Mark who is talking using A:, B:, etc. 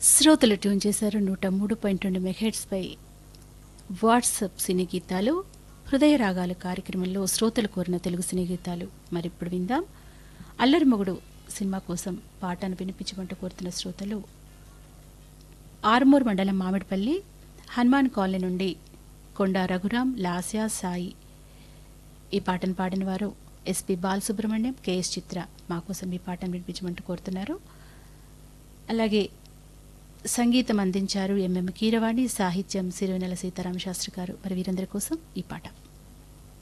A: శ్రోతలు ట్యూన్ చేశారు నూట మూడు పాయింట్ రెండు మెగాహెట్స్పై వాట్సప్ సినీ గీతాలు హృదయ రాగాలు కార్యక్రమంలో శ్రోతలు కోరిన తెలుగు సినీ గీతాలు మరి ఇప్పుడు విందాం అల్లరి మొగుడు సినిమా కోసం పాటను వినిపించమంటూ కోరుతున్న శ్రోతలు ఆర్మూర్ మండలం మామిడిపల్లి హనుమాన్ కాలనీ నుండి కొండా రఘురాం లాస్యా సాయి ఈ పాటను పాడిన వారు ఎస్పి బాలసుబ్రహ్మణ్యం కెఎస్ చిత్ర మా కోసం ఈ పాటను వినిపించమంటూ కోరుతున్నారు అలాగే సంగీతం అందించారు ఎంఎం కీరవాణి సాహిత్యం సిరివెనెల సీతారామ శాస్త్రి గారు మరి వీరందరి కోసం ఈ పాట